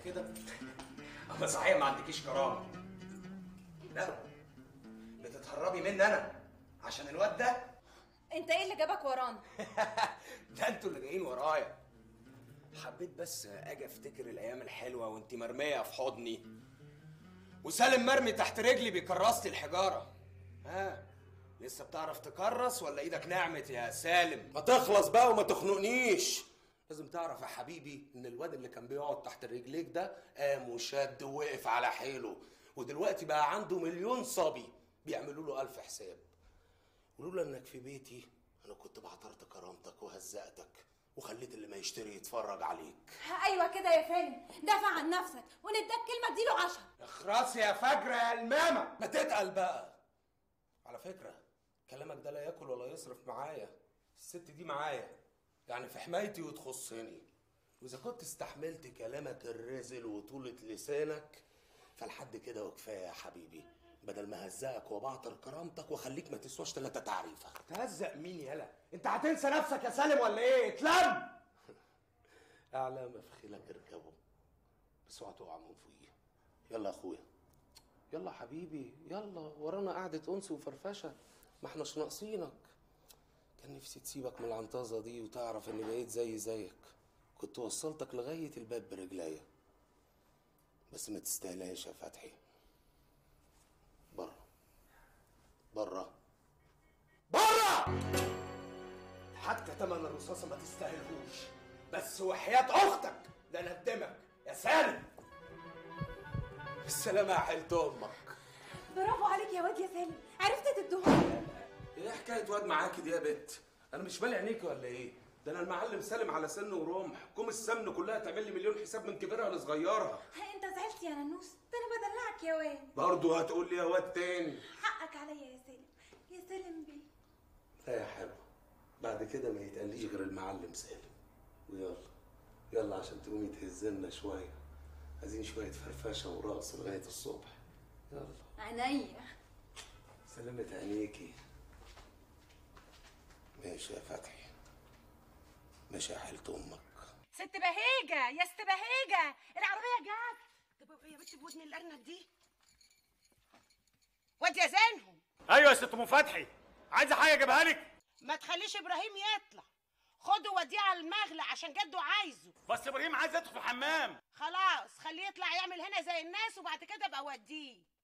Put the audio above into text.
كده اما صحيح ما عندكيش كرامه لا بتتهربي مني انا عشان الواد ده انت ايه اللي جابك ورانا ده انتوا اللي جايين ورايا حبيت بس اجي افتكر الايام الحلوه وانت مرميه في حضني وسالم مرمي تحت رجلي بيكرست الحجاره ها لسه بتعرف تكرس ولا ايدك نعمت يا سالم ما تخلص بقى وما تخنقنيش لازم تعرف يا حبيبي ان الواد اللي كان بيقعد تحت رجليك ده قام وشد ووقف على حيله ودلوقتي بقى عنده مليون صبي بيعملوا له الف حساب ولولا انك في بيتي انا كنت بعترت كرامتك وهزقتك وخليت اللي ما يشتري يتفرج عليك ايوه كده يا سالم دافع عن نفسك ونداك كلمه اديله عشرة اخرسي يا فجرة يا المامة ما تتقل بقى على فكرة كلامك ده لا ياكل ولا يصرف معايا الست دي معايا يعني في حمايتي وتخصني واذا كنت استحملت كلامك الرزل وطولة لسانك فلحد كده وكفايه يا حبيبي بدل ما هزقك وبعطر كرامتك واخليك ما تسواش تلاتة تعريفه تهزق مين يالا انت هتنسى نفسك يا سالم ولا ايه اتلم اعلى ما في خيلك اركبه بس اوعى تقع من فوقيه يلا يا اخويا يلا حبيبي يلا ورانا قعدة انس وفرفشه ما احناش ناقصينك كان نفسي تسيبك من العنطازه دي وتعرف اني بقيت زي زيك كنت وصلتك لغايه الباب برجليا بس ما تستاهلهاش يا فتحي بره بره بره حتى تمن الرصاصة ما تستاهلهوش بس وحياة أختك ده ندمك يا سالم السلامة يا حيلة امك برافو عليك يا واد يا سالم عرفت تدوها ايه حكايه واد معاكي دي يا بت انا مش بالي عينيكي ولا ايه ده انا المعلم سالم على سن ورمح كوم السمن كلها تعمل لي مليون حساب من كبيرها لصغيرها انت زعلت يا ننوس ده انا بدلعك يا واد برضه هتقول لي يا واد تاني حقك عليا يا سالم يا سالم بيه لا يا حلو بعد كده ما يتقاليش غير المعلم سالم ويلا يلا عشان تقومي تهزلنا شويه عايزين شويه فرفشه ورقص لغايه الصبح يلا عينيا سلامة عينيكي ماشي يا فتحي ماشي يا حيلة امك ست بهيجة يا ست بهيجة العربية جت طب هو يا بنتي بودن الأرنب دي واد يا زينهم ايوه يا ست ام فتحي عايزه حاجه اجيبها لك ما تخليش إبراهيم يطلع خده وديه على المغلى عشان جده عايزه بس ابراهيم عايز يدخل في الحمام خلاص خليه يطلع يعمل هنا زي الناس وبعد كده ابقى وديه